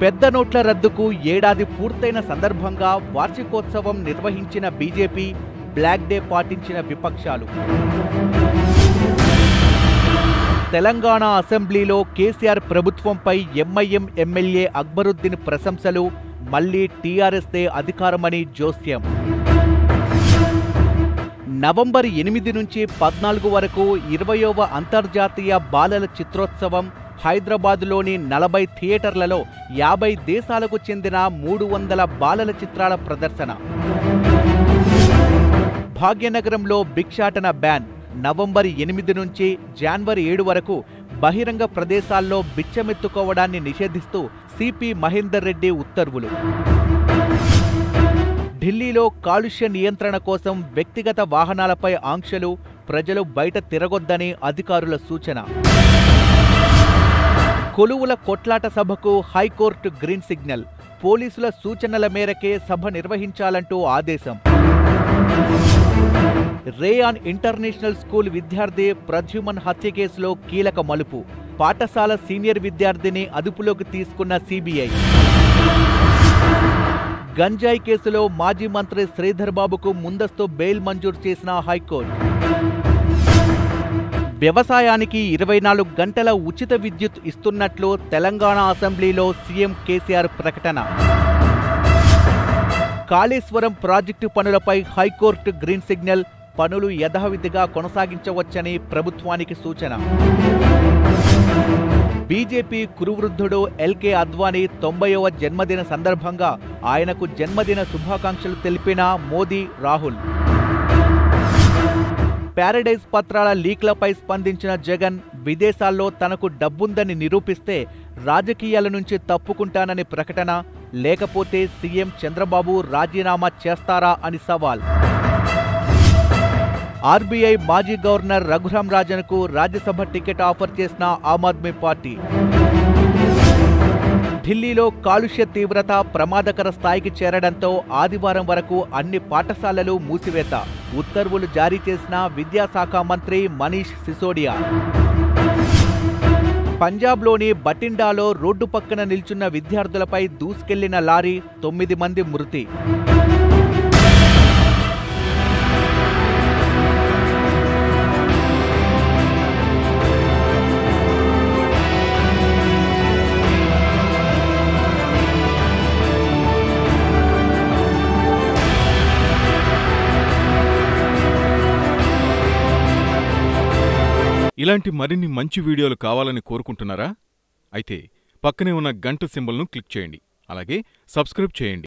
పెద్ద నోట్ల రద్దుకు ఏడాది పూర్తయిన సందర్భంగా వార్షికోత్సవం నిర్వహించిన బీజేపీ బ్లాక్ డే పాటించిన విపక్షాలు తెలంగాణ అసెంబ్లీలో కేసీఆర్ ప్రభుత్వంపై ఎంఐఎం ఎమ్మెల్యే అక్బరుద్దీన్ ప్రశంసలు మళ్లీ టీఆర్ఎస్దే అధికారమని జోస్యం నవంబర్ ఎనిమిది నుంచి పద్నాలుగు వరకు ఇరవయవ అంతర్జాతీయ బాలల చిత్రోత్సవం హైదరాబాదులోని నలభై థియేటర్లలో యాభై దేశాలకు చెందిన మూడు వందల బాలల చిత్రాల ప్రదర్శన భాగ్యనగరంలో భిక్షాటన బ్యాన్ నవంబర్ ఎనిమిది నుంచి జనవరి ఏడు వరకు బహిరంగ ప్రదేశాల్లో బిచ్చమెత్తుకోవడాన్ని నిషేధిస్తూ సిపి మహేందర్ రెడ్డి ఉత్తర్వులు ఢిల్లీలో కాలుష్య నియంత్రణ కోసం వ్యక్తిగత వాహనాలపై ఆంక్షలు ప్రజలు బయట తిరగొద్దని అధికారుల సూచన కొలువుల కొట్లాట సభకు హైకోర్టు గ్రీన్ సిగ్నల్ పోలీసుల సూచనల మేరకే సభ నిర్వహించాలంటూ ఆదేశం రేయాన్ ఇంటర్నేషనల్ స్కూల్ విద్యార్థి ప్రద్యుమన్ హత్య కేసులో కీలక మలుపు పాఠశాల సీనియర్ విద్యార్థిని అదుపులోకి తీసుకున్న సిబిఐ గంజాయి కేసులో మాజీ మంత్రి శ్రీధర్ బాబుకు ముందస్తు బెయిల్ మంజూరు చేసిన హైకోర్టు వ్యవసాయానికి ఇరవై నాలుగు గంటల ఉచిత విద్యుత్ ఇస్తున్నట్లు తెలంగాణ అసెంబ్లీలో సీఎం కేసీఆర్ ప్రకటన కాళేశ్వరం ప్రాజెక్టు పనులపై హైకోర్టు గ్రీన్ సిగ్నల్ పనులు యథావిధిగా కొనసాగించవచ్చని ప్రభుత్వానికి సూచన బీజేపీ కురువృద్ధుడు ఎల్కే అద్వానీ తొంభైవ జన్మదిన సందర్భంగా ఆయనకు జన్మదిన శుభాకాంక్షలు తెలిపిన మోదీ రాహుల్ ప్యారడైజ్ పత్రాల లీక్లపై స్పందించిన జగన్ విదేశాల్లో తనకు డబ్బుందని నిరూపిస్తే రాజకీయాల నుంచి తప్పుకుంటానని ప్రకటన లేకపోతే సీఎం చంద్రబాబు రాజీనామా చేస్తారా అని సవాల్ ఆర్బీఐ మాజీ గవర్నర్ రఘురాం రాజన్కు రాజ్యసభ టికెట్ ఆఫర్ చేసిన ఆమ్ ఆద్మీ పార్టీ ఢిల్లీలో కాలుష్య తీవ్రత ప్రమాదకర స్థాయికి చేరడంతో ఆదివారం వరకు అన్ని పాఠశాలలు మూసివేత ఉత్తర్వులు జారీ చేసిన విద్యాశాఖ మంత్రి మనీష్ సిసోడియా పంజాబ్లోని బటిండాలో రోడ్డు పక్కన నిల్చున్న విద్యార్థులపై దూసుకెళ్లిన లారీ తొమ్మిది మంది మృతి ఇలాంటి మరిన్ని మంచి వీడియోలు కావాలని కోరుకుంటున్నారా అయితే పక్కనే ఉన్న గంట సింబల్ను క్లిక్ చేయండి అలాగే సబ్స్క్రైబ్ చేయండి